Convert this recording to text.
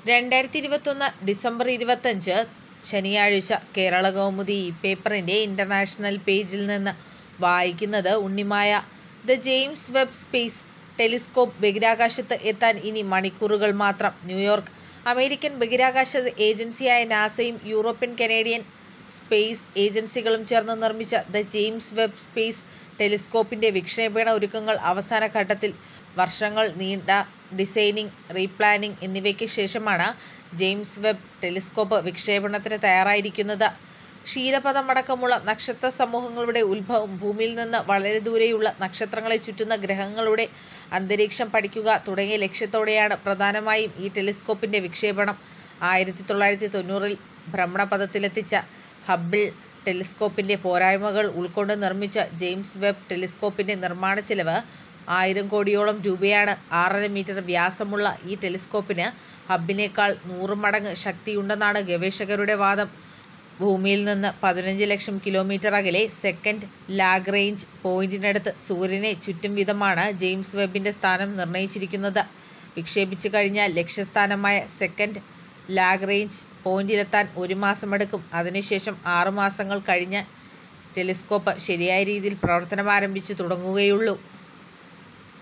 രണ്ടായിരത്തി ഇരുപത്തൊന്ന് ഡിസംബർ ഇരുപത്തഞ്ച് ശനിയാഴ്ച കേരള കൗമുദി ഈ പേപ്പറിന്റെ ഇന്റർനാഷണൽ പേജിൽ നിന്ന് വായിക്കുന്നത് Unnimaya the James Webb space telescope ബഹിരാകാശത്ത് എത്താൻ ഇനി മണിക്കൂറുകൾ മാത്രം ന്യൂയോർക്ക് അമേരിക്കൻ ബഹിരാകാശ ഏജൻസിയായ നാസയും യൂറോപ്യൻ കനേഡിയൻ സ്പേസ് ഏജൻസികളും ചേർന്ന് നിർമ്മിച്ച ദ ജെയിംസ് വെബ് സ്പേസ് ടെലിസ്കോപ്പിന്റെ വിക്ഷേപണ ഒരുക്കങ്ങൾ അവസാന ഘട്ടത്തിൽ വർഷങ്ങൾ നീണ്ട ഡിസൈനിങ് റീപ്ലാനിങ് എന്നിവയ്ക്ക് ശേഷമാണ് ജെയിംസ് വെബ് ടെലിസ്കോപ്പ് വിക്ഷേപണത്തിന് തയ്യാറായിരിക്കുന്നത് ക്ഷീരപഥമടക്കമുള്ള നക്ഷത്ര സമൂഹങ്ങളുടെ ഉത്ഭവം ഭൂമിയിൽ നിന്ന് വളരെ ദൂരെയുള്ള നക്ഷത്രങ്ങളെ ചുറ്റുന്ന ഗ്രഹങ്ങളുടെ അന്തരീക്ഷം പഠിക്കുക തുടങ്ങിയ ലക്ഷ്യത്തോടെയാണ് പ്രധാനമായും ഈ ടെലിസ്കോപ്പിന്റെ വിക്ഷേപണം ആയിരത്തി തൊള്ളായിരത്തി തൊണ്ണൂറിൽ ഭ്രമണപഥത്തിലെത്തിച്ച ഹബിൾ ടെലിസ്കോപ്പിന്റെ പോരായ്മകൾ ഉൾക്കൊണ്ട് നിർമ്മിച്ച ജെയിംസ് വെബ് ടെലിസ്കോപ്പിന്റെ നിർമ്മാണ ചെലവ് ആയിരം കോടിയോളം രൂപയാണ് ആറര മീറ്റർ വ്യാസമുള്ള ഈ ടെലിസ്കോപ്പിന് ഹബിനേക്കാൾ നൂറ് മടങ്ങ് ശക്തിയുണ്ടെന്നാണ് ഗവേഷകരുടെ വാദം ഭൂമിയിൽ നിന്ന് പതിനഞ്ച് ലക്ഷം കിലോമീറ്റർ അകലെ സെക്കൻഡ് ലാഗ്റേഞ്ച് പോയിന്റിനടുത്ത് സൂര്യനെ ചുറ്റും വിധമാണ് ജെയിംസ് വെബിന്റെ സ്ഥാനം നിർണയിച്ചിരിക്കുന്നത് വിക്ഷേപിച്ചു കഴിഞ്ഞാൽ ലക്ഷ്യസ്ഥാനമായ സെക്കൻഡ് ലാഗ്റേഞ്ച് പോയിന്റിലെത്താൻ ഒരു മാസമെടുക്കും അതിനുശേഷം ആറ് മാസങ്ങൾ കഴിഞ്ഞ് ടെലിസ്കോപ്പ് ശരിയായ രീതിയിൽ പ്രവർത്തനമാരംഭിച്ചു തുടങ്ങുകയുള്ളൂ